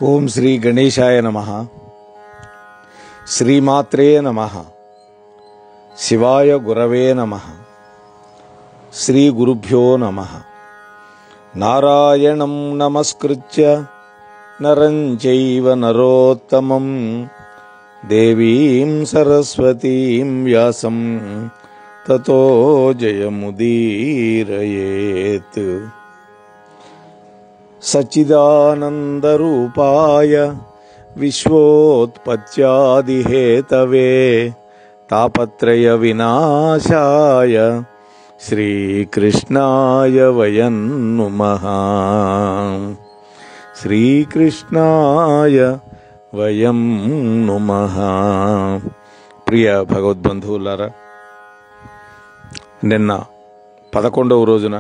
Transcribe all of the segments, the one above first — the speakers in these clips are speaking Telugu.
ఓం శ్రీ గణేశాయ నమ శ్రీమాత్రే నమ శివాయ గురవే నమ శ్రీ గురుభ్యో నమ నారాయణం నమస్కృత్య నరం చైవ నరోత్తమం దేవీం సరస్వతీం వ్యాసం తతో జయముదీరయేత్ సచ్చిదానందరూపాయ విశ్వోత్పత్యాదిహేతవే తాపత్రయ వినాశాయ శ్రీకృష్ణాయ వయం నుమః శ్రీకృష్ణాయ వయం నుమః ప్రియ భగవద్బంధువులారా నిన్న పదకొండవ రోజున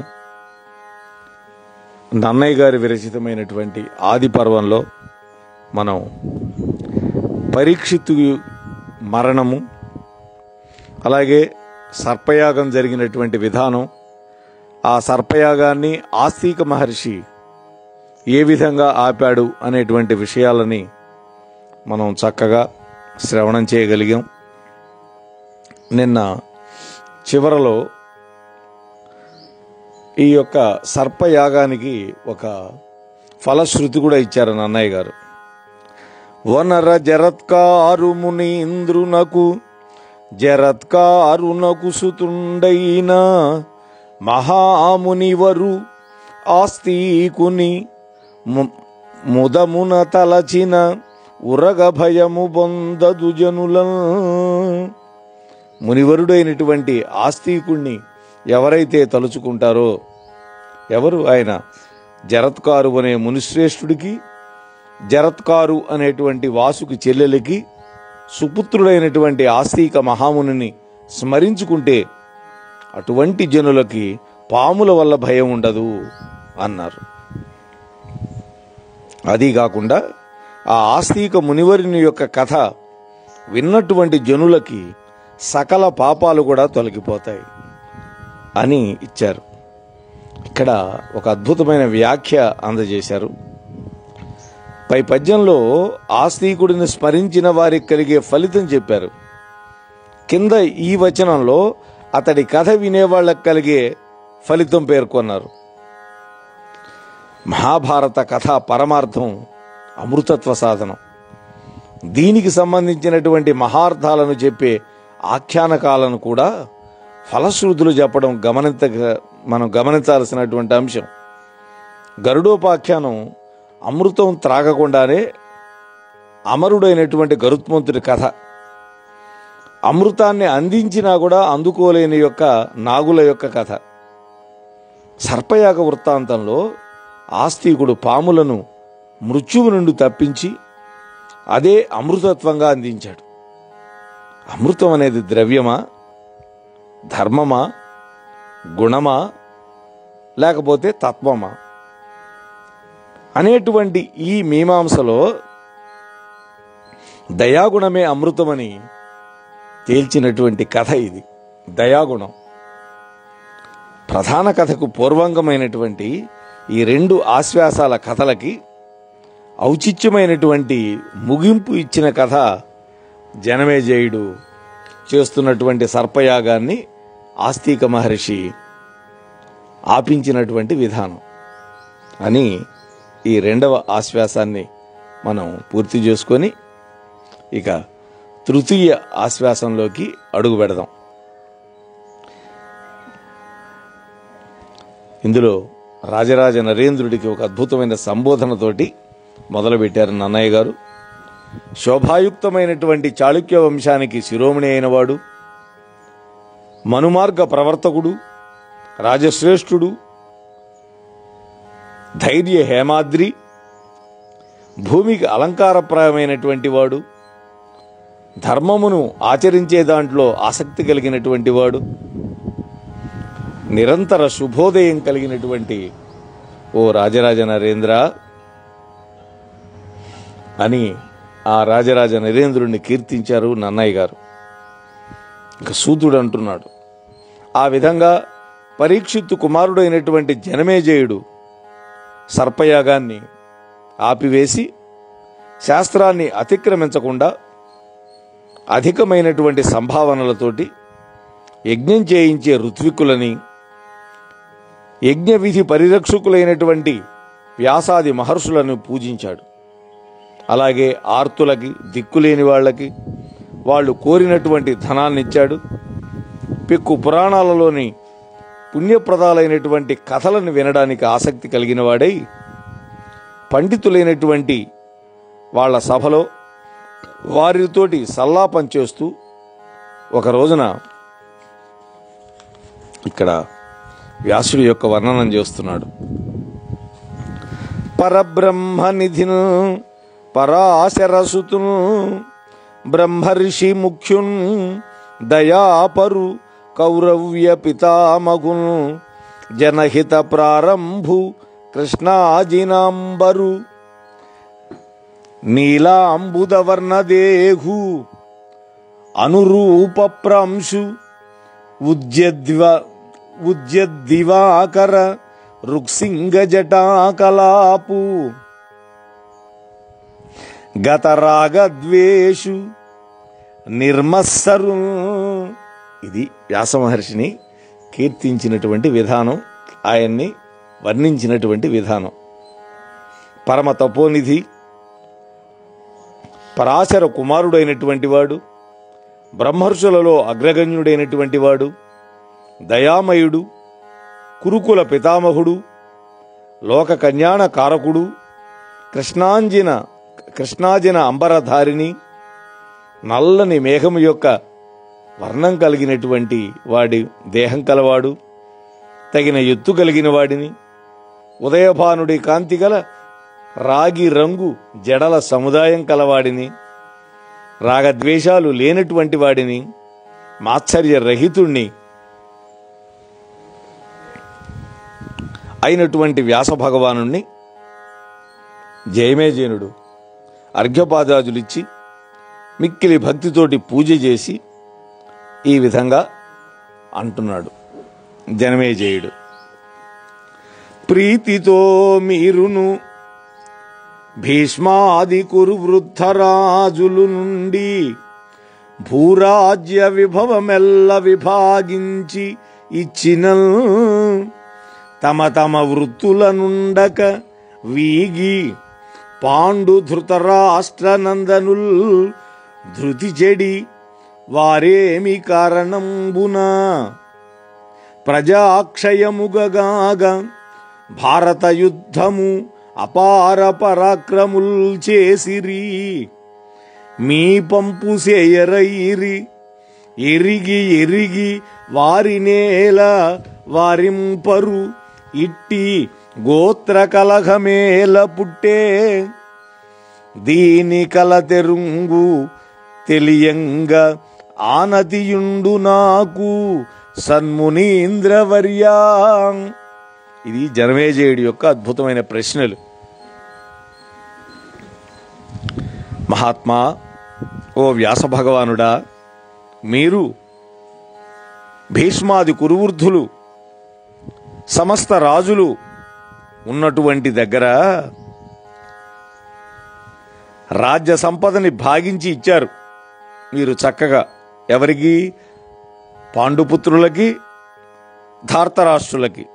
నన్నయ్య గారి విరచితమైనటువంటి ఆది పర్వంలో మనం పరీక్షిత్తు మరణము అలాగే సర్పయాగం జరిగినటువంటి విధానం ఆ సర్పయాగాన్ని ఆస్తిక మహర్షి ఏ విధంగా ఆపాడు అనేటువంటి విషయాలని మనం చక్కగా శ్రవణం చేయగలిగాం నిన్న చివరలో ఈ యొక్క సర్పయాగానికి ఒక ఫలశ్రుతి కూడా ఇచ్చారు నన్నయ్య గారు వనర జరత్కారు ముని ఇంద్రునకు జరత్కారునకు సుతుండైన మహామునివరు ఆస్తికుని ము- ముదమున తలచిన ఉరగ భయము బొందదు జనుల మునివరుడైనటువంటి ఆస్తికుణ్ణి ఎవరైతే తలుచుకుంటారో ఎవరు ఆయన జరత్కారు అనే మునిశ్రేష్ఠుడికి జరత్కారు అనేటువంటి వాసుకి చెల్లెలికి సుపుత్రుడైనటువంటి ఆస్తిక మహామునిని స్మరించుకుంటే అటువంటి జనులకి పాముల వల్ల భయం ఉండదు అన్నారు అది కాకుండా ఆ ఆస్తిక మునివరుని యొక్క కథ విన్నటువంటి జనులకి సకల పాపాలు కూడా తొలగిపోతాయి అని ఇచ్చారు ఇక్కడ ఒక అద్భుతమైన వ్యాఖ్య అందజేశారు పై పద్యంలో ఆస్తికుడిని స్మరించిన వారికి కలిగే ఫలితం చెప్పారు కింద ఈ వచనంలో అతడి కథ వినేవాళ్ళకి కలిగే ఫలితం పేర్కొన్నారు మహాభారత కథ పరమార్థం అమృతత్వ సాధనం దీనికి సంబంధించినటువంటి మహార్థాలను చెప్పే ఆఖ్యానకాలను కూడా ఫలశ్రుతులు చెప్పడం గమనించ మనం గమనించాల్సినటువంటి అంశం గరుడోపాఖ్యానం అమృతం త్రాగకుండానే అమరుడైనటువంటి గరుత్మంతుడి కథ అమృతాన్ని అందించినా కూడా అందుకోలేని యొక్క నాగుల యొక్క కథ సర్పయాగ వృత్తాంతంలో ఆస్తికుడు పాములను మృత్యువు నుండి తప్పించి అదే అమృతత్వంగా అందించాడు అమృతం అనేది ద్రవ్యమా ధర్మమా గుణమా లేకపోతే తత్వమా అనేటువంటి ఈ మీమాంసలో దయాగుణమే అమృతమని తేల్చినటువంటి కథ ఇది దయాగుణం ప్రధాన కథకు పూర్వంగమైనటువంటి ఈ రెండు ఆశ్వాసాల కథలకి ఔచిత్యమైనటువంటి ముగింపు ఇచ్చిన కథ జనమేజయుడు చేస్తున్నటువంటి సర్పయాగాన్ని ఆస్తిక మహర్షి ఆపించినటువంటి విధానం అని ఈ రెండవ ఆశ్వాసాన్ని మనం పూర్తి చేసుకొని ఇక తృతీయ ఆశ్వాసంలోకి అడుగు పెడదాం ఇందులో రాజరాజ నరేంద్రుడికి ఒక అద్భుతమైన సంబోధనతోటి మొదలుపెట్టారు నన్నయ్య గారు శోభాయుక్తమైనటువంటి చాళుక్య వంశానికి శిరోమణి అయినవాడు మనుమార్గ ప్రవర్తకుడు రాజశ్రేష్ఠుడు ధైర్య హేమాద్రి భూమికి అలంకారప్రాయమైనటువంటి వాడు ధర్మమును ఆచరించే దాంట్లో ఆసక్తి కలిగినటువంటి వాడు నిరంతర శుభోదయం కలిగినటువంటి ఓ రాజరాజ నరేంద్ర అని ఆ రాజరాజ నరేంద్రుడిని కీర్తించారు నన్నయ్య గారు ఇక సూతుడు అంటున్నాడు ఆ విధంగా పరీక్షిత్తు కుమారుడైనటువంటి జనమేజయుడు సర్పయాగాన్ని ఆపివేసి శాస్త్రాన్ని అతిక్రమించకుండా అధికమైనటువంటి సంభావనలతోటి యజ్ఞం చేయించే ఋత్వికులని యజ్ఞ విధి పరిరక్షకులైనటువంటి వ్యాసాది మహర్షులను పూజించాడు అలాగే ఆర్తులకి దిక్కులేని వాళ్ళకి వాళ్ళు కోరినటువంటి ధనాన్ని ఇచ్చాడు పెక్కు పురాణాలలోని పుణ్యప్రదాలైనటువంటి కథలను వినడానికి ఆసక్తి కలిగిన వాడై పండితులైనటువంటి వాళ్ళ సభలో వారితోటి సల్లాపం చేస్తూ ఒక రోజున ఇక్కడ వ్యాసుడి యొక్క వర్ణనం చేస్తున్నాడు పరబ్రహ్మనిధిను పరాశరసుతును బ్రహ్మర్షి ముఖ్యున్ దయాపరు కౌరవ్య పితామగును జనహిత ప్రారంభు కృష్ణాజినాంబరు నీలాంబుదవర్ణదేహు అనురూప ప్రాంశు ఉద్యద్వ ఉద్యద్దివాకర రుక్సింగ జటాకలాపు గతరాగద్వేషు నిర్మస్సరు ఇది వ్యాస మహర్షిని కీర్తించినటువంటి విధానం ఆయన్ని వర్ణించినటువంటి విధానం పరమ తపోనిధి పరాశర కుమారుడైనటువంటి వాడు బ్రహ్మర్షులలో అగ్రగణ్యుడైనటువంటి వాడు దయామయుడు కురుకుల పితామహుడు లోక కళ్యాణ కారకుడు కృష్ణాంజిన కృష్ణాజిన అంబరధారిని నల్లని మేఘము యొక్క వర్ణం కలిగినటువంటి వాడి దేహం కలవాడు తగిన ఎత్తు కలిగిన వాడిని ఉదయభానుడి కాంతి గల రాగి రంగు జడల సముదాయం కలవాడిని రాగద్వేషాలు లేనటువంటి వాడిని మాత్సర్య రహితుణ్ణి అయినటువంటి వ్యాస భగవానుణ్ణి జయమేజేనుడు అర్ఘ్యపాదాజులిచ్చి మిక్కిలి భక్తితోటి పూజ చేసి ఈ విధంగా అంటున్నాడు జనమేజయుడు ప్రీతితో మీరును భీష్మాది కురు వృద్ధరాజులు నుండి భూరాజ్య విభవమెల్ల విభాగించి ఇచ్చిన తమ తమ వృత్తుల నుండక వీగి పాండు ధృతరాష్ట్ర నందనుల్ ధృతి చెడి వారేమి కారణంబునా ప్రజాక్షయముగగాగ భారత యుద్ధము అపార పరాక్రముల్ చేసిరి మీ పంపు సేయరైరి ఎరిగి ఎరిగి వారి నేల వారింపరు ఇట్టి గోత్ర కలఘమేల పుట్టే దీని కల తెరుంగు తెలియంగా ఆనతియుండు నాకు సన్మునీంద్రవర్యా ఇది జనమేజయుడి యొక్క అద్భుతమైన ప్రశ్నలు మహాత్మా ఓ వ్యాస భగవానుడా మీరు భీష్మాది కురువృద్ధులు సమస్త రాజులు ఉన్నటువంటి దగ్గర రాజ్య సంపదని భాగించి ఇచ్చారు మీరు చక్కగా ఎవరికి పాండుపుత్రులకి ధార్తరాష్ట్రులకి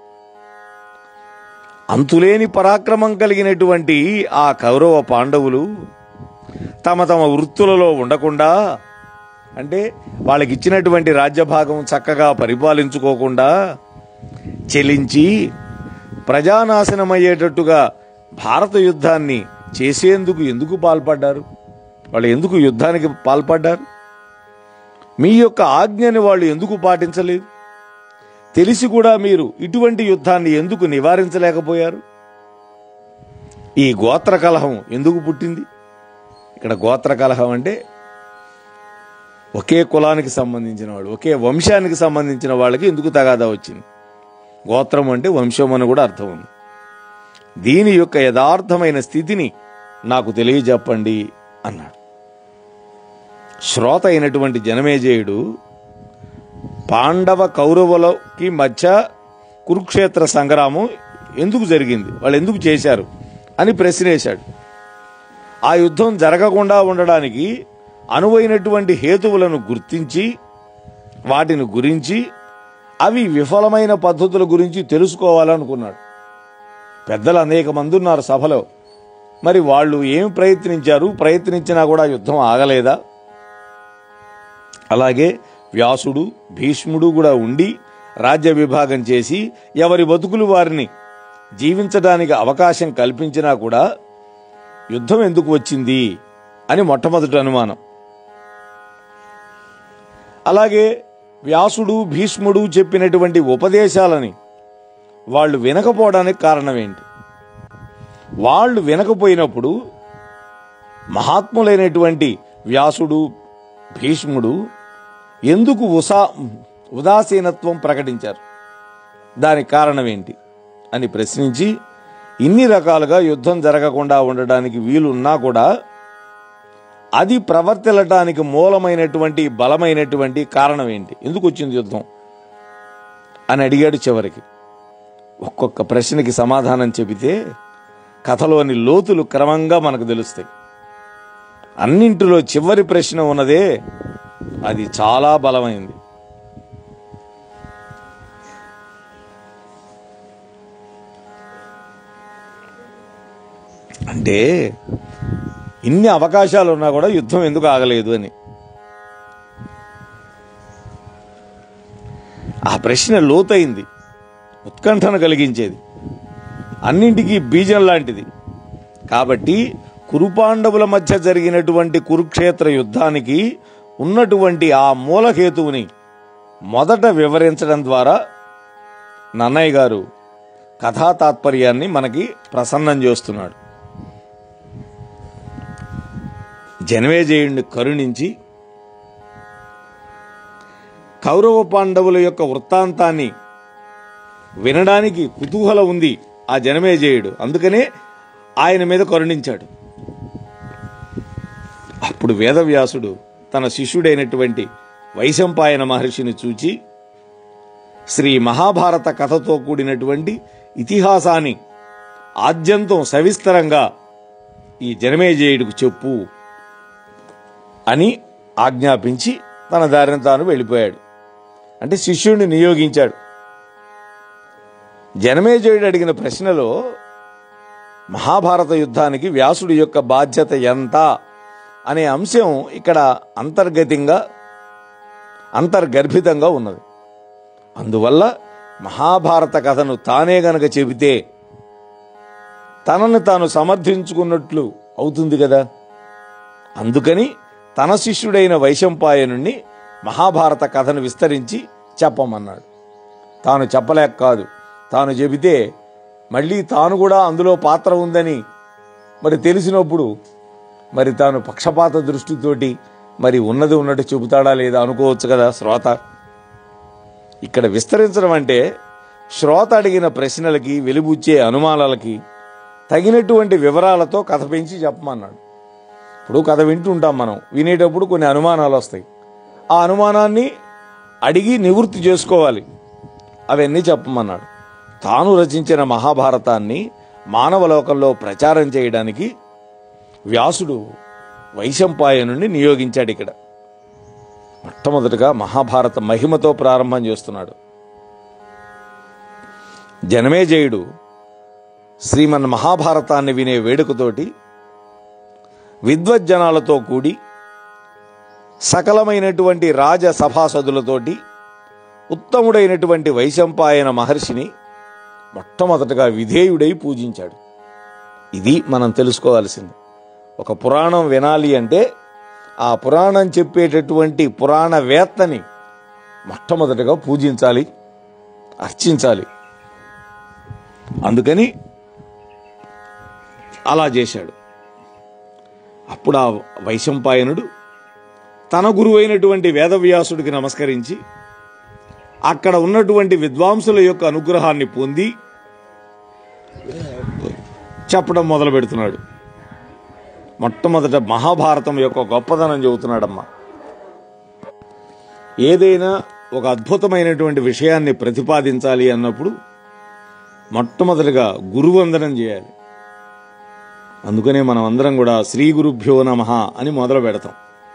అంతులేని పరాక్రమం కలిగినటువంటి ఆ కౌరవ పాండవులు తమ తమ వృత్తులలో ఉండకుండా అంటే వాళ్ళకి ఇచ్చినటువంటి రాజ్యభాగం చక్కగా పరిపాలించుకోకుండా చెలించి ప్రజానాశనమయ్యేటట్టుగా భారత యుద్ధాన్ని చేసేందుకు ఎందుకు పాల్పడ్డారు వాళ్ళు ఎందుకు యుద్ధానికి పాల్పడ్డారు మీ యొక్క ఆజ్ఞని వాళ్ళు ఎందుకు పాటించలేదు తెలిసి కూడా మీరు ఇటువంటి యుద్ధాన్ని ఎందుకు నివారించలేకపోయారు ఈ గోత్ర కలహం ఎందుకు పుట్టింది ఇక్కడ గోత్ర కలహం అంటే ఒకే కులానికి సంబంధించిన వాడు ఒకే వంశానికి సంబంధించిన వాళ్ళకి ఎందుకు తగాదా వచ్చింది గోత్రం అంటే వంశం అని కూడా అర్థం ఉంది దీని యొక్క యథార్థమైన స్థితిని నాకు తెలియజెప్పండి అన్నాడు శ్రోత అయినటువంటి జనమేజయుడు పాండవ కౌరవులకి మధ్య కురుక్షేత్ర సంగ్రామం ఎందుకు జరిగింది వాళ్ళు ఎందుకు చేశారు అని ప్రశ్నేశాడు ఆ యుద్ధం జరగకుండా ఉండడానికి అనువైనటువంటి హేతువులను గుర్తించి వాటిని గురించి అవి విఫలమైన పద్ధతుల గురించి తెలుసుకోవాలనుకున్నాడు పెద్దలు అనేక మంది ఉన్నారు సభలో మరి వాళ్ళు ఏం ప్రయత్నించారు ప్రయత్నించినా కూడా యుద్ధం ఆగలేదా అలాగే వ్యాసుడు భీష్ముడు కూడా ఉండి రాజ్య విభాగం చేసి ఎవరి బతుకులు వారిని జీవించడానికి అవకాశం కల్పించినా కూడా యుద్ధం ఎందుకు వచ్చింది అని మొట్టమొదటి అనుమానం అలాగే వ్యాసుడు భీష్ముడు చెప్పినటువంటి ఉపదేశాలని వాళ్ళు వినకపోవడానికి కారణం ఏంటి వాళ్ళు వినకపోయినప్పుడు మహాత్ములైనటువంటి వ్యాసుడు భీష్ముడు ఎందుకు ఉసా ఉదాసీనత్వం ప్రకటించారు దానికి కారణం ఏంటి అని ప్రశ్నించి ఇన్ని రకాలుగా యుద్ధం జరగకుండా ఉండడానికి వీలున్నా కూడా అది ప్రవర్తిల్లటానికి మూలమైనటువంటి బలమైనటువంటి కారణం ఏంటి ఎందుకు వచ్చింది యుద్ధం అని అడిగాడు చివరికి ఒక్కొక్క ప్రశ్నకి సమాధానం చెబితే కథలోని లోతులు క్రమంగా మనకు తెలుస్తాయి అన్నింటిలో చివరి ప్రశ్న ఉన్నదే అది చాలా బలమైంది అంటే ఇన్ని అవకాశాలు ఉన్నా కూడా యుద్ధం ఎందుకు ఆగలేదు అని ఆ ప్రశ్న లోతైంది ఉత్కంఠను కలిగించేది అన్నింటికీ బీజం లాంటిది కాబట్టి కురుపాండవుల మధ్య జరిగినటువంటి కురుక్షేత్ర యుద్ధానికి ఉన్నటువంటి ఆ మూలహేతువుని మొదట వివరించడం ద్వారా నన్నయ్య గారు కథా తాత్పర్యాన్ని మనకి ప్రసన్నం చేస్తున్నాడు జనమేజయుడిని కరుణించి కౌరవ పాండవుల యొక్క వృత్తాంతాన్ని వినడానికి కుతూహలం ఉంది ఆ జనమేజయుడు అందుకనే ఆయన మీద కరుణించాడు అప్పుడు వేదవ్యాసుడు తన శిష్యుడైనటువంటి వైశంపాయన మహర్షిని చూచి శ్రీ మహాభారత కథతో కూడినటువంటి ఇతిహాసాన్ని ఆద్యంతం సవిస్తరంగా ఈ జనమేజయుడికి చెప్పు అని ఆజ్ఞాపించి తన దారిని తాను వెళ్ళిపోయాడు అంటే శిష్యుడిని నియోగించాడు జనమేజయుడు అడిగిన ప్రశ్నలో మహాభారత యుద్ధానికి వ్యాసుడి యొక్క బాధ్యత ఎంత అనే అంశం ఇక్కడ అంతర్గతంగా అంతర్గర్భితంగా ఉన్నది అందువల్ల మహాభారత కథను తానే గనక చెబితే తనను తాను సమర్థించుకున్నట్లు అవుతుంది కదా అందుకని తన శిష్యుడైన వైశంపాయనుణ్ణి మహాభారత కథను విస్తరించి చెప్పమన్నాడు తాను చెప్పలేక కాదు తాను చెబితే మళ్ళీ తాను కూడా అందులో పాత్ర ఉందని మరి తెలిసినప్పుడు మరి తాను పక్షపాత దృష్టితోటి మరి ఉన్నది ఉన్నట్టు చెబుతాడా లేదా అనుకోవచ్చు కదా శ్రోత ఇక్కడ విస్తరించడం అంటే శ్రోత అడిగిన ప్రశ్నలకి వెలిబుచ్చే అనుమానాలకి తగినటువంటి వివరాలతో కథ పెంచి చెప్పమన్నాడు ఇప్పుడు కథ వింటుంటాం మనం వినేటప్పుడు కొన్ని అనుమానాలు వస్తాయి ఆ అనుమానాన్ని అడిగి నివృత్తి చేసుకోవాలి అవన్నీ చెప్పమన్నాడు తాను రచించిన మహాభారతాన్ని మానవ లోకంలో ప్రచారం చేయడానికి వ్యాసుడు వైశంపాయనుని నియోగించాడు ఇక్కడ మొట్టమొదటిగా మహాభారత మహిమతో ప్రారంభం చేస్తున్నాడు జనమేజయుడు శ్రీమన్ మహాభారతాన్ని వినే వేడుకతోటి విద్వజ్జనాలతో కూడి సకలమైనటువంటి రాజ సభాసదులతోటి ఉత్తముడైనటువంటి వైశంపాయన మహర్షిని మొట్టమొదటగా విధేయుడై పూజించాడు ఇది మనం తెలుసుకోవాల్సింది ఒక పురాణం వినాలి అంటే ఆ పురాణం చెప్పేటటువంటి పురాణవేత్తని మొట్టమొదటగా పూజించాలి అర్చించాలి అందుకని అలా చేశాడు అప్పుడు ఆ వైశంపాయనుడు తన గురువైనటువంటి వేదవ్యాసుడికి నమస్కరించి అక్కడ ఉన్నటువంటి విద్వాంసుల యొక్క అనుగ్రహాన్ని పొంది చెప్పడం మొదలు పెడుతున్నాడు మొట్టమొదట మహాభారతం యొక్క గొప్పదనం చెబుతున్నాడమ్మా ఏదైనా ఒక అద్భుతమైనటువంటి విషయాన్ని ప్రతిపాదించాలి అన్నప్పుడు మొట్టమొదటిగా గురువందనం చేయాలి అందుకనే మనం అందరం కూడా శ్రీ గురుభ్యో నమ అని మొదలు పెడతాం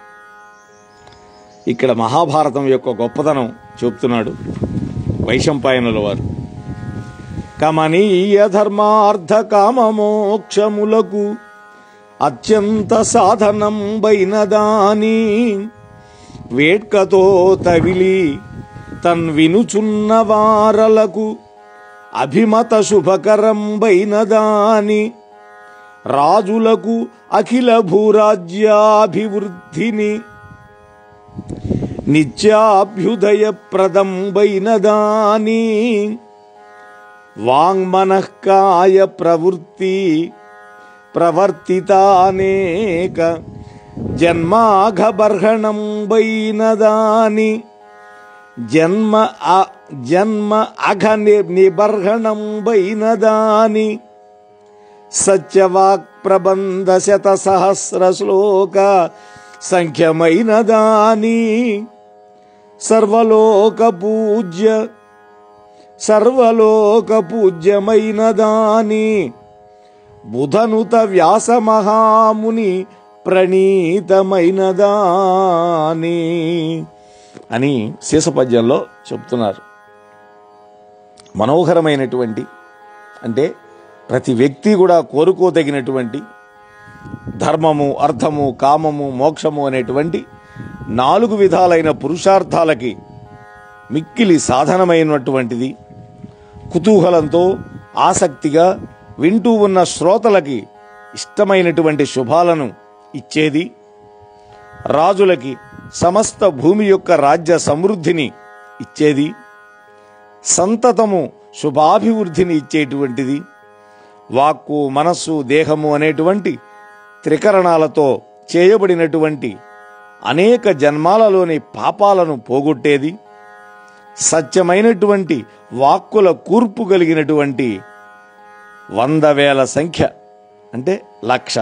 ఇక్కడ మహాభారతం యొక్క గొప్పతనం చెప్తున్నాడు వైశంపాయనుల వారు కమనీయ ధర్మార్థ కామమోక్షములకు అత్యంత సాధనం దాని వేడ్కతో తవిలి తన్ వినుచున్న వారలకు అభిమత శుభకరం దాని రాజులకు అఖిల భూరాజ్యాభివృద్ధిని నిత్యాభ్యుదయప్రదంబైన దాని వాంగ్మనఃకాయ ప్రవృత్తి ప్రవర్తితానేక జన్మాఘబర్హణంబైన దాని జన్మ అ- జన్మ అఘ ని- నిబర్హణంబైన దాని సత్యవాక్ ప్రబంధ శత సహస్ర శ్లోక సంఖ్యమైన దాని సర్వలోక పూజ్య సర్వలోక పూజ్యమైన దాని బుధనుత వ్యాస మహాముని ప్రణీతమైన దాని అని శీసపద్యంలో చెప్తున్నారు మనోహరమైనటువంటి అంటే ప్రతి వ్యక్తి కూడా కోరుకోదగినటువంటి ధర్మము అర్థము కామము మోక్షము అనేటువంటి నాలుగు విధాలైన పురుషార్థాలకి మిక్కిలి సాధనమైనటువంటిది కుతూహలంతో ఆసక్తిగా వింటూ ఉన్న శ్రోతలకి ఇష్టమైనటువంటి శుభాలను ఇచ్చేది రాజులకి సమస్త భూమి యొక్క రాజ్య సమృద్ధిని ఇచ్చేది సంతతము శుభాభివృద్ధిని ఇచ్చేటువంటిది వాక్కు మనస్సు దేహము అనేటువంటి త్రికరణాలతో చేయబడినటువంటి అనేక జన్మాలలోని పాపాలను పోగొట్టేది సత్యమైనటువంటి వాక్కుల కూర్పు కలిగినటువంటి వంద వేల సంఖ్య అంటే లక్ష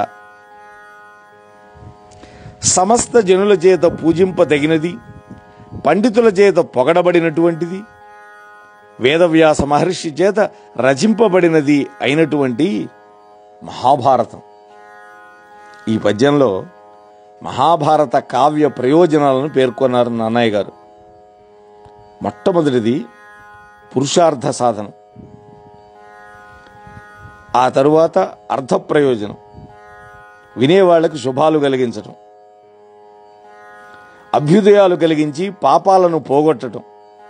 సమస్త జనుల చేత పూజింపదగినది పండితుల చేత పొగడబడినటువంటిది వేదవ్యాస మహర్షి చేత రచింపబడినది అయినటువంటి మహాభారతం ఈ పద్యంలో మహాభారత కావ్య ప్రయోజనాలను పేర్కొన్నారు నాన్నయ్య గారు మొట్టమొదటిది పురుషార్థ సాధనం ఆ తరువాత అర్థ ప్రయోజనం వినేవాళ్లకు శుభాలు కలిగించటం అభ్యుదయాలు కలిగించి పాపాలను పోగొట్టటం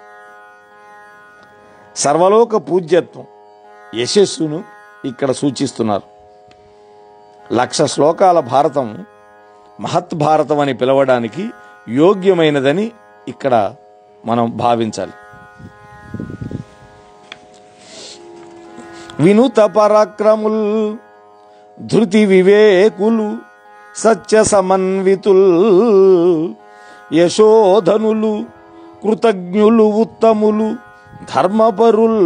సర్వలోక పూజ్యత్వం యశస్సును ఇక్కడ సూచిస్తున్నారు లక్ష శ్లోకాల భారతం మహత్ భారతం అని పిలవడానికి యోగ్యమైనదని ఇక్కడ మనం భావించాలి వినుత పరాక్రముల్ ధృతి వివేకులు సత్య సమన్వితుల్ యశోధనులు కృతజ్ఞులు ఉత్తములు ధర్మపరుల్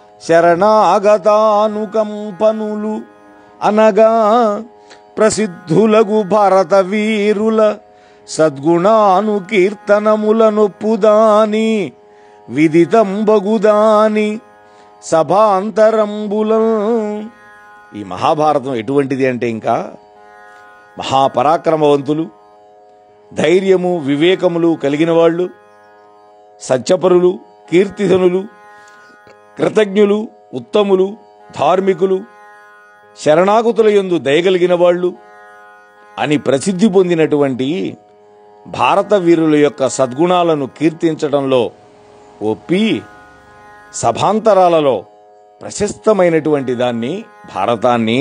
శరణాగతానుకంపనులు అనగా ప్రసిద్ధులగు భారత వీరుల సద్గుణాను కీర్తనముల నొప్పుదాని విదితంబగుదాని సభాంతరంబుల ఈ మహాభారతం ఎటువంటిది అంటే ఇంకా మహాపరాక్రమవంతులు ధైర్యము వివేకములు కలిగిన వాళ్ళు సత్యపరులు కీర్తిధనులు కృతజ్ఞులు ఉత్తములు ధార్మికులు శరణాగతుల యందు దయగలిగిన వాళ్ళు అని ప్రసిద్ధి పొందినటువంటి భారత వీరుల యొక్క సద్గుణాలను కీర్తించడంలో ఒప్పి సభాంతరాలలో ప్రశస్తమైనటువంటి దాన్ని భారతాన్ని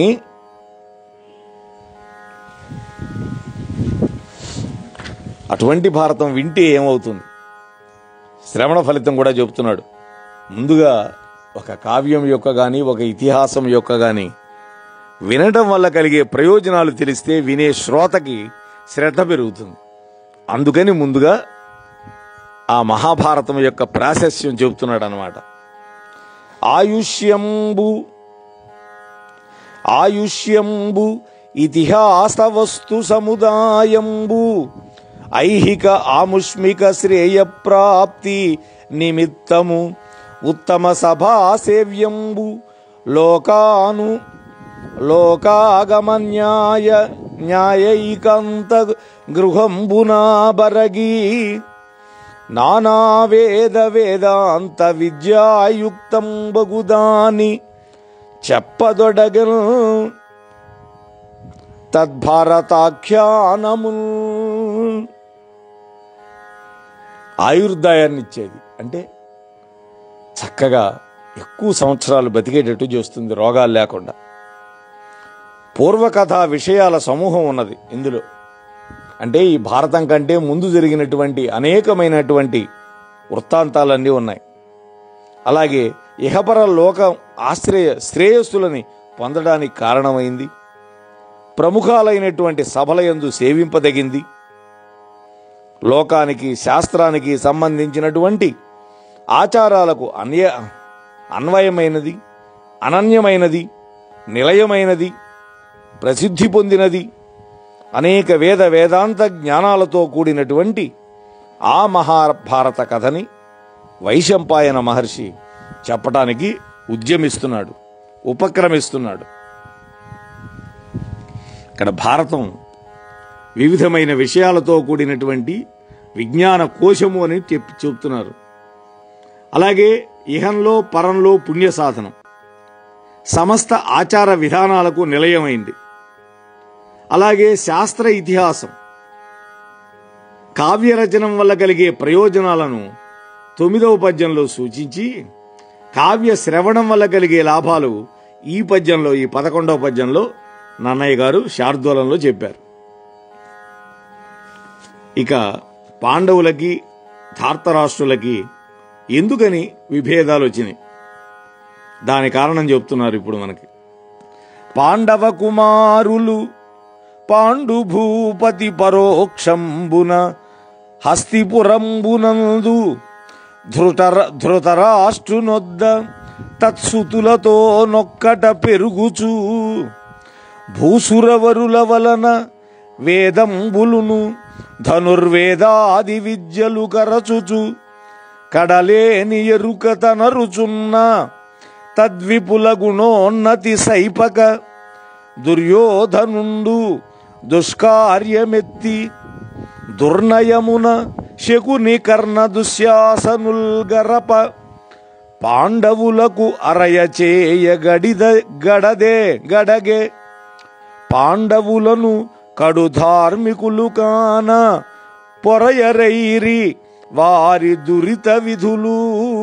అటువంటి భారతం వింటే ఏమవుతుంది శ్రవణ ఫలితం కూడా చెబుతున్నాడు ముందుగా ఒక కావ్యం యొక్క కానీ ఒక ఇతిహాసం యొక్క కానీ వినటం వల్ల కలిగే ప్రయోజనాలు తెలిస్తే వినే శ్రోతకి శ్రద్ధ పెరుగుతుంది అందుకని ముందుగా ఆ మహాభారతం యొక్క ప్రాశస్యం చెబుతున్నాడు అనమాట ఆయుష్యంబు ఆయుష్యంబు ఇతిహాస వస్తు సముదాయంబు ఐహిక ఆముష్మిక శ్రేయ ప్రాప్తి నిమిత్తము ఉత్తమ సభా సేవ్యంబు లోకాను లోకాగమన్యాయ న్యాయైకంత గృహంబునా బరగి నానా వేద వేదాంత విద్యాయుక్తం బగుదాని చెప్పదొడగను తద్భారతాఖ్యానము ఆయుర్దాయాన్ని ఇచ్చేది అంటే చక్కగా ఎక్కువ సంవత్సరాలు బతికేటట్టు చేస్తుంది రోగాలు లేకుండా పూర్వకథ విషయాల సమూహం ఉన్నది ఇందులో అంటే ఈ భారతం కంటే ముందు జరిగినటువంటి అనేకమైనటువంటి వృత్తాంతాలన్నీ ఉన్నాయి అలాగే ఇహపర లోక ఆశ్రయ శ్రేయస్సులని పొందడానికి కారణమైంది ప్రముఖాలైనటువంటి సభలయందు సేవింపదగింది లోకానికి శాస్త్రానికి సంబంధించినటువంటి ఆచారాలకు అన్య అన్వయమైనది అనన్యమైనది నిలయమైనది ప్రసిద్ధి పొందినది అనేక వేద వేదాంత జ్ఞానాలతో కూడినటువంటి ఆ మహాభారత కథని వైశంపాయన మహర్షి చెప్పటానికి ఉద్యమిస్తున్నాడు ఉపక్రమిస్తున్నాడు ఇక్కడ భారతం వివిధమైన విషయాలతో కూడినటువంటి విజ్ఞాన కోశము అని చెప్పి చెప్తున్నారు అలాగే ఇహంలో పరంలో పుణ్య సాధనం సమస్త ఆచార విధానాలకు నిలయమైంది అలాగే శాస్త్ర ఇతిహాసం కావ్యరచనం వల్ల కలిగే ప్రయోజనాలను తొమ్మిదవ పద్యంలో సూచించి కావ్య శ్రవణం వల్ల కలిగే లాభాలు ఈ పద్యంలో ఈ పదకొండవ పద్యంలో నన్నయ్య గారు శార్దూలంలో చెప్పారు ఇక పాండవులకి ధార్తరాష్ట్రులకి ఎందుకని విభేదాలు వచ్చినాయి దాని కారణం చెప్తున్నారు ఇప్పుడు మనకి పాండవ కుమారులు పాండు భూపతి పరోక్షంబున హస్తిపురంబునందు ధృతర ధృతరాష్ట్రునొద్ద తత్సుతులతో నొక్కట పెరుగుచూ భూసురవరుల వలన వేదంబులును ధనుర్వేదాది విద్యలు కరచుచు కడలేని ఎరుక తనరుచున్న తద్విపుల గుణోన్నతి సైపక దుర్యోధనుండు దుష్కార్యమెత్తి దుర్నయమున శకుని కర్ణ దుశ్శాసనుల్ గరప పాండవులకు అరయ చేయ గడిద గడదే గడగే పాండవులను కడు ధార్మికులు కాన పొరయరైరి వారి దురిత విధులు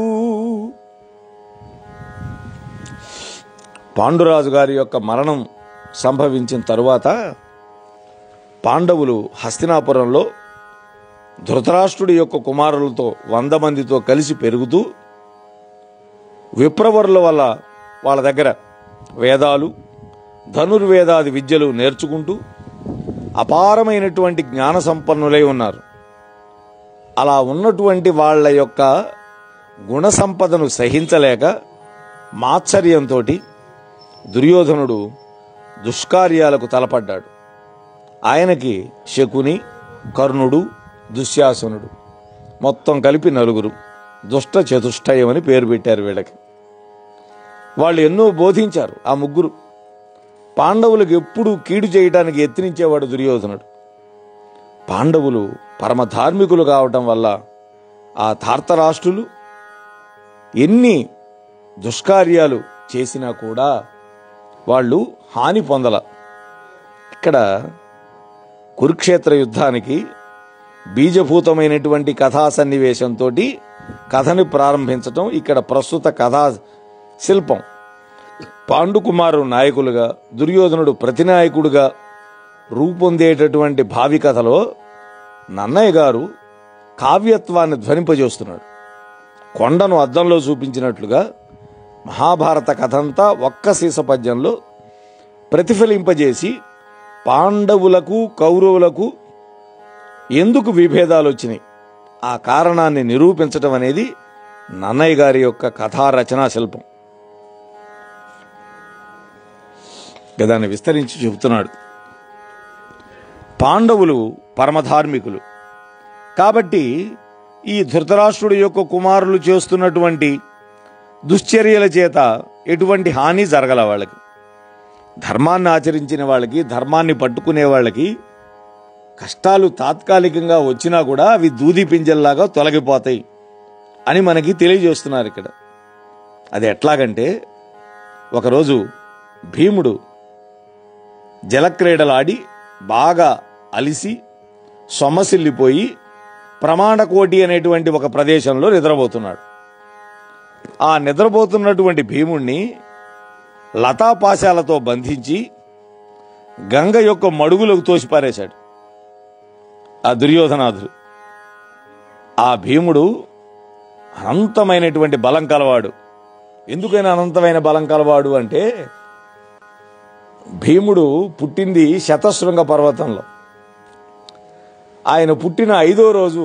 పాండురాజు గారి యొక్క మరణం సంభవించిన తరువాత పాండవులు హస్తినాపురంలో ధృతరాష్ట్రుడి యొక్క కుమారులతో వంద మందితో కలిసి పెరుగుతూ విప్రవరుల వల్ల వాళ్ళ దగ్గర వేదాలు ధనుర్వేదాది విద్యలు నేర్చుకుంటూ అపారమైనటువంటి జ్ఞాన సంపన్నులై ఉన్నారు అలా ఉన్నటువంటి వాళ్ళ యొక్క గుణ సంపదను సహించలేక మాత్సర్యంతో దుర్యోధనుడు దుష్కార్యాలకు తలపడ్డాడు ఆయనకి శకుని కర్ణుడు దుశ్శాసనుడు మొత్తం కలిపి నలుగురు దుష్ట చతుష్టయం అని పేరు పెట్టారు వీళ్ళకి వాళ్ళు ఎన్నో బోధించారు ఆ ముగ్గురు పాండవులకు ఎప్పుడు కీడు చేయడానికి యత్నించేవాడు దుర్యోధనుడు పాండవులు పరమ ధార్మికులు కావటం వల్ల ఆ ధార్తరాష్ట్రులు ఎన్ని దుష్కార్యాలు చేసినా కూడా వాళ్ళు హాని పొందల ఇక్కడ కురుక్షేత్ర యుద్ధానికి బీజభూతమైనటువంటి కథా సన్నివేశంతో కథని ప్రారంభించటం ఇక్కడ ప్రస్తుత కథా శిల్పం పాండుకుమారు నాయకులుగా దుర్యోధనుడు ప్రతినాయకుడుగా రూపొందేటటువంటి భావి కథలో నన్నయ్య గారు కావ్యత్వాన్ని ధ్వనింపజేస్తున్నాడు కొండను అద్దంలో చూపించినట్లుగా మహాభారత కథంతా ఒక్క సీస పద్యంలో ప్రతిఫలింపజేసి పాండవులకు కౌరవులకు ఎందుకు విభేదాలు వచ్చినాయి ఆ కారణాన్ని నిరూపించటం అనేది నన్నయ్య గారి యొక్క కథా రచనా శిల్పం ఇక దాన్ని విస్తరించి చెబుతున్నాడు పాండవులు పరమధార్మికులు కాబట్టి ఈ ధృతరాష్ట్రుడి యొక్క కుమారులు చేస్తున్నటువంటి దుశ్చర్యల చేత ఎటువంటి హాని జరగల వాళ్ళకి ధర్మాన్ని ఆచరించిన వాళ్ళకి ధర్మాన్ని పట్టుకునే వాళ్ళకి కష్టాలు తాత్కాలికంగా వచ్చినా కూడా అవి దూది పింజల్లాగా తొలగిపోతాయి అని మనకి తెలియజేస్తున్నారు ఇక్కడ అది ఎట్లాగంటే ఒకరోజు భీముడు జలక్రీడలాడి బాగా అలిసి సొమ్మసిల్లిపోయి ప్రమాణకోటి అనేటువంటి ఒక ప్రదేశంలో నిద్రపోతున్నాడు ఆ నిద్రపోతున్నటువంటి భీముణ్ణి లతాపాశాలతో బంధించి గంగ యొక్క మడుగులకు తోసిపారేశాడు ఆ దుర్యోధనాథుడు ఆ భీముడు అనంతమైనటువంటి బలం కలవాడు ఎందుకైనా అనంతమైన బలం కలవాడు అంటే భీముడు పుట్టింది శతశృంగ పర్వతంలో ఆయన పుట్టిన ఐదో రోజు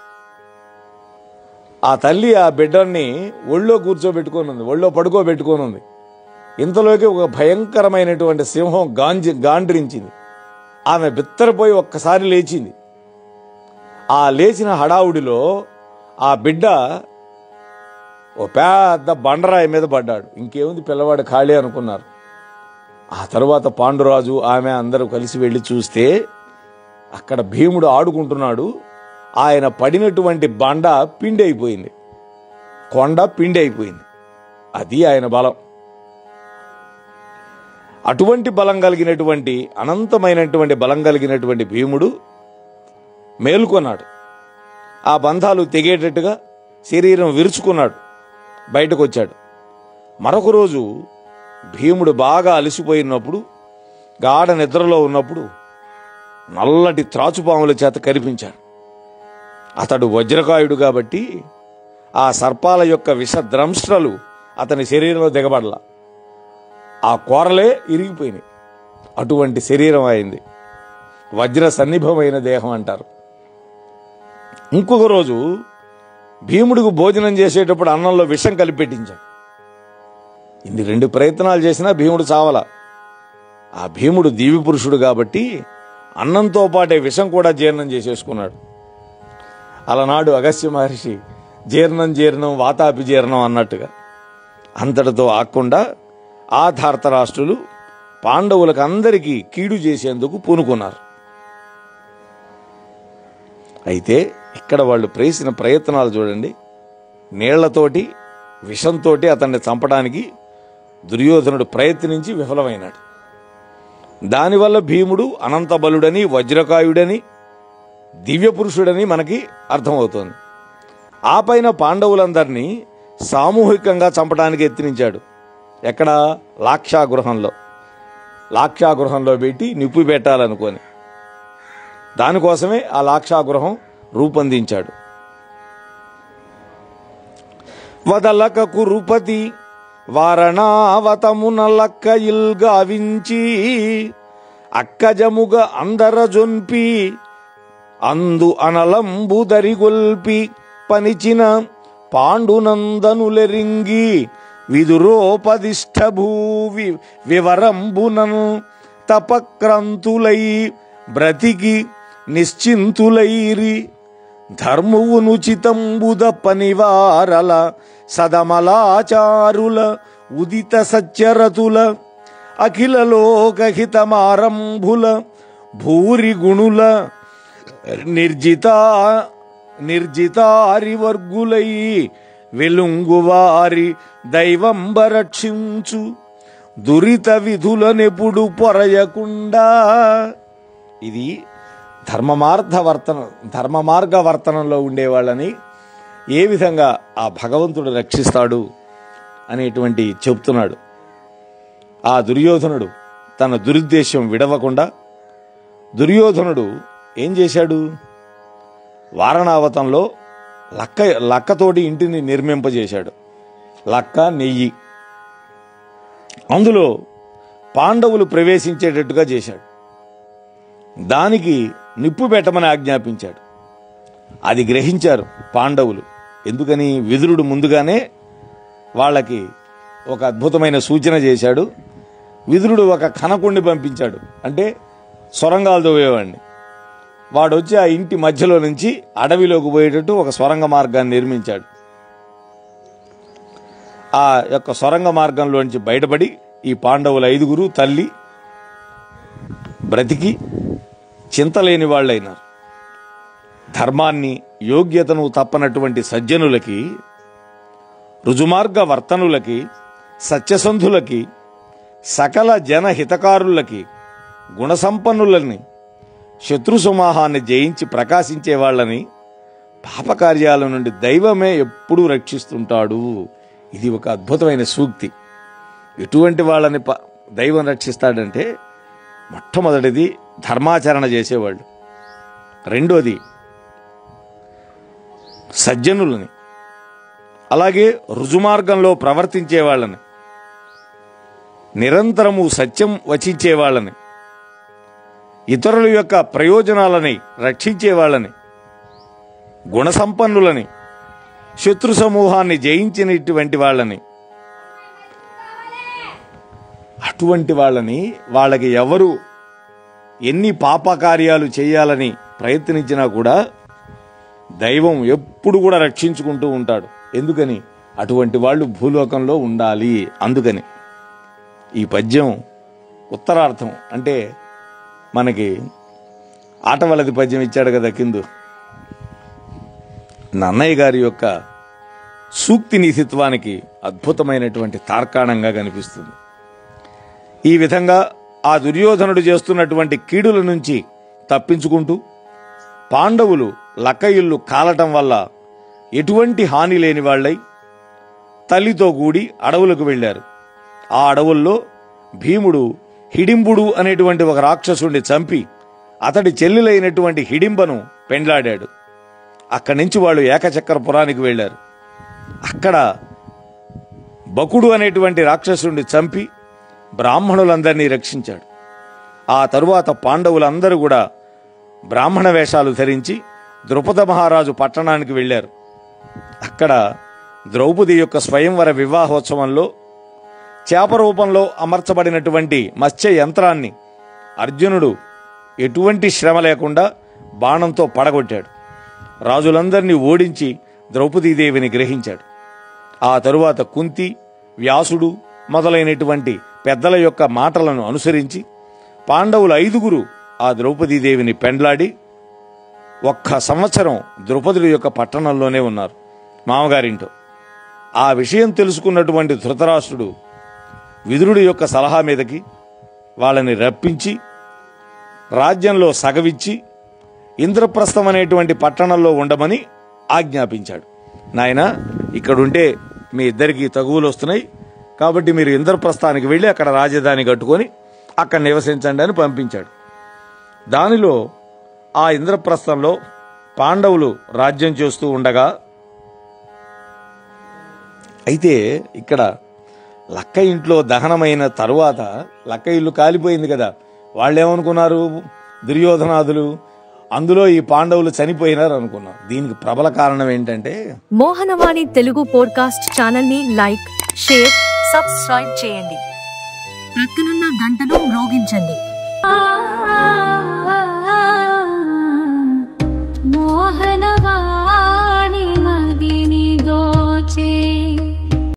ఆ తల్లి ఆ బిడ్డని ఒళ్ళో కూర్చోబెట్టుకొని ఉంది ఒళ్ళో పడుకోబెట్టుకొని ఉంది ఇంతలోకి ఒక భయంకరమైనటువంటి సింహం గాంజి గాండ్రించింది ఆమె బిత్తరపోయి ఒక్కసారి లేచింది ఆ లేచిన హడావుడిలో ఆ బిడ్డ ఓ పెద్ద బండరాయి మీద పడ్డాడు ఇంకేముంది పిల్లవాడు ఖాళీ అనుకున్నారు ఆ తరువాత పాండురాజు ఆమె అందరూ కలిసి వెళ్ళి చూస్తే అక్కడ భీముడు ఆడుకుంటున్నాడు ఆయన పడినటువంటి బండ పిండి అయిపోయింది కొండ పిండి అయిపోయింది అది ఆయన బలం అటువంటి బలం కలిగినటువంటి అనంతమైనటువంటి బలం కలిగినటువంటి భీముడు మేలుకొన్నాడు ఆ బంధాలు తెగేటట్టుగా శరీరం విరుచుకున్నాడు బయటకు వచ్చాడు మరొక రోజు భీముడు బాగా అలసిపోయినప్పుడు గాఢ నిద్రలో ఉన్నప్పుడు నల్లటి త్రాచుపాముల చేత కనిపించాడు అతడు వజ్రకాయుడు కాబట్టి ఆ సర్పాల యొక్క విష ద్రంష్ట్రలు అతని శరీరంలో దిగబడలా ఆ కూరలే ఇరిగిపోయినాయి అటువంటి శరీరం అయింది వజ్ర సన్నిభమైన దేహం అంటారు ఇంకొక రోజు భీముడికి భోజనం చేసేటప్పుడు అన్నంలో విషం కలిపెట్టించాడు ఇన్ని రెండు ప్రయత్నాలు చేసినా భీముడు చావల ఆ భీముడు దీవి పురుషుడు కాబట్టి అన్నంతో పాటే విషం కూడా జీర్ణం చేసేసుకున్నాడు అలనాడు అగస్త్య మహర్షి జీర్ణం జీర్ణం వాతాపి జీర్ణం అన్నట్టుగా అంతటితో ఆకుండా ఆ ధార్తరాష్ట్రులు పాండవులకు అందరికీ కీడు చేసేందుకు పూనుకున్నారు అయితే ఇక్కడ వాళ్ళు ప్రేసిన ప్రయత్నాలు చూడండి నీళ్లతోటి విషంతోటి అతన్ని చంపడానికి దుర్యోధనుడు ప్రయత్నించి విఫలమైనాడు దానివల్ల భీముడు అనంత బలుడని వజ్రకాయుడని దివ్య పురుషుడని మనకి అర్థమవుతోంది ఆ పైన పాండవులందరినీ సామూహికంగా చంపడానికి యత్నించాడు ఎక్కడ లాక్షాగృహంలో లాక్షాగృహంలో పెట్టి నిప్పు పెట్టాలనుకొని దానికోసమే ఆ లాక్షాగృహం రూపొందించాడు వదలక కురుపతి వారణావతమున లక్క ఇల్గావించి అక్కజముగ అందర జొన్పి అందు అనలంబు దరిగొల్పి పనిచిన పాండునందనులెరింగి విదురోపదిష్ట భూవి వివరంబునను తపక్రాంతులై బ్రతికి నిశ్చింతులైరి ధర్మువునుచితంబుద పనివారల సదమలాచారుల ఉదిత సత్యరతుల అఖిల లోకహితమారంభుల భూరి గుణుల నిర్జిత నిర్జితారి వర్గులై వెలుంగువారి దైవంబరక్షించు దురిత విధులనెప్పుడు పొరయకుండా ఇది ధర్మమార్గ వర్తన ధర్మ మార్గ వర్తనంలో ఉండేవాళ్ళని ఏ విధంగా ఆ భగవంతుడు రక్షిస్తాడు అనేటువంటి చెప్తున్నాడు ఆ దుర్యోధనుడు తన దురుద్దేశం విడవకుండా దుర్యోధనుడు ఏం చేశాడు వారణావతంలో లక్క లక్కతోటి ఇంటిని నిర్మింపజేశాడు లక్క నెయ్యి అందులో పాండవులు ప్రవేశించేటట్టుగా చేశాడు దానికి నిప్పు పెట్టమని ఆజ్ఞాపించాడు అది గ్రహించారు పాండవులు ఎందుకని విదురుడు ముందుగానే వాళ్ళకి ఒక అద్భుతమైన సూచన చేశాడు విదురుడు ఒక కనకుండి పంపించాడు అంటే సొరంగాలు తవ్వేవాడిని వాడు వచ్చి ఆ ఇంటి మధ్యలో నుంచి అడవిలోకి పోయేటట్టు ఒక సొరంగ మార్గాన్ని నిర్మించాడు ఆ యొక్క సొరంగ మార్గంలోంచి బయటపడి ఈ పాండవుల ఐదుగురు తల్లి బ్రతికి చింతలేని వాళ్ళైనారు ధర్మాన్ని యోగ్యతను తప్పనటువంటి సజ్జనులకి రుజుమార్గ వర్తనులకి సత్యసంధులకి సకల జన హితకారులకి గుణసంపన్నులని శత్రు సమూహాన్ని జయించి ప్రకాశించే వాళ్ళని పాపకార్యాల నుండి దైవమే ఎప్పుడూ రక్షిస్తుంటాడు ఇది ఒక అద్భుతమైన సూక్తి ఎటువంటి వాళ్ళని ప- దైవం రక్షిస్తాడంటే మొట్టమొదటిది ధర్మాచరణ చేసేవాళ్ళు రెండోది సజ్జనులని అలాగే రుజుమార్గంలో ప్రవర్తించే వాళ్ళని నిరంతరము సత్యం వచించే వాళ్ళని ఇతరుల యొక్క ప్రయోజనాలని రక్షించే వాళ్ళని గుణసంపన్నులని శత్రు సమూహాన్ని జయించినటువంటి వాళ్ళని అటువంటి వాళ్ళని వాళ్ళకి ఎవరు ఎన్ని పాపకార్యాలు చేయాలని ప్రయత్నించినా కూడా దైవం ఎప్పుడు కూడా రక్షించుకుంటూ ఉంటాడు ఎందుకని అటువంటి వాళ్ళు భూలోకంలో ఉండాలి అందుకని ఈ పద్యం ఉత్తరార్థం అంటే మనకి ఆటవలది పద్యం ఇచ్చాడు కదా కిందు నన్నయ్య గారి యొక్క సూక్తి నీతిత్వానికి అద్భుతమైనటువంటి తార్కాణంగా కనిపిస్తుంది ఈ విధంగా ఆ దుర్యోధనుడు చేస్తున్నటువంటి కీడుల నుంచి తప్పించుకుంటూ పాండవులు లక్కయిల్లు కాలటం వల్ల ఎటువంటి హాని లేని వాళ్ళై తల్లితో కూడి అడవులకు వెళ్ళారు ఆ అడవుల్లో భీముడు హిడింబుడు అనేటువంటి ఒక రాక్షసుడిని చంపి అతడి చెల్లెలైనటువంటి హిడింబను పెండ్లాడాడు అక్కడి నుంచి వాళ్ళు ఏకచక్రపురానికి వెళ్ళారు అక్కడ బకుడు అనేటువంటి రాక్షసుడిని చంపి బ్రాహ్మణులందరినీ రక్షించాడు ఆ తరువాత పాండవులందరూ కూడా బ్రాహ్మణ వేషాలు ధరించి ద్రుపద మహారాజు పట్టణానికి వెళ్ళారు అక్కడ ద్రౌపది యొక్క స్వయంవర వివాహోత్సవంలో చేప రూపంలో అమర్చబడినటువంటి మత్స్య యంత్రాన్ని అర్జునుడు ఎటువంటి శ్రమ లేకుండా బాణంతో పడగొట్టాడు రాజులందరినీ ఓడించి ద్రౌపదీదేవిని గ్రహించాడు ఆ తరువాత కుంతి వ్యాసుడు మొదలైనటువంటి పెద్దల యొక్క మాటలను అనుసరించి పాండవులు ఐదుగురు ఆ ద్రౌపదీదేవిని పెండ్లాడి ఒక్క సంవత్సరం ద్రౌపదుడి యొక్క పట్టణంలోనే ఉన్నారు మామగారింటో ఆ విషయం తెలుసుకున్నటువంటి ధృతరాష్ట్రుడు విదురుడి యొక్క సలహా మీదకి వాళ్ళని రప్పించి రాజ్యంలో సగవిచ్చి ఇంద్రప్రస్థం అనేటువంటి పట్టణంలో ఉండమని ఆజ్ఞాపించాడు నాయన ఇక్కడుంటే మీ ఇద్దరికి తగువులు వస్తున్నాయి కాబట్టి మీరు ఇంద్రప్రస్థానికి వెళ్ళి అక్కడ రాజధాని కట్టుకొని అక్కడ నివసించండి అని పంపించాడు దానిలో ఆ ఇంద్రప్రస్థంలో పాండవులు రాజ్యం చేస్తూ ఉండగా అయితే ఇక్కడ లక్క ఇంట్లో దహనమైన తరువాత లక్క ఇల్లు కాలిపోయింది కదా వాళ్ళు ఏమనుకున్నారు దుర్యోధనాదులు అందులో ఈ పాండవులు చనిపోయినారు అనుకున్నారు దీనికి ప్రబల కారణం ఏంటంటే మోహనవాణి తెలుగు పోడ్కాస్ట్ ఛానల్ ని లైక్ షేర్ సబ్స్క్రైబ్ చేయండి ప్రక్కనున్న గంటను మ్రోగించండి మోహనవా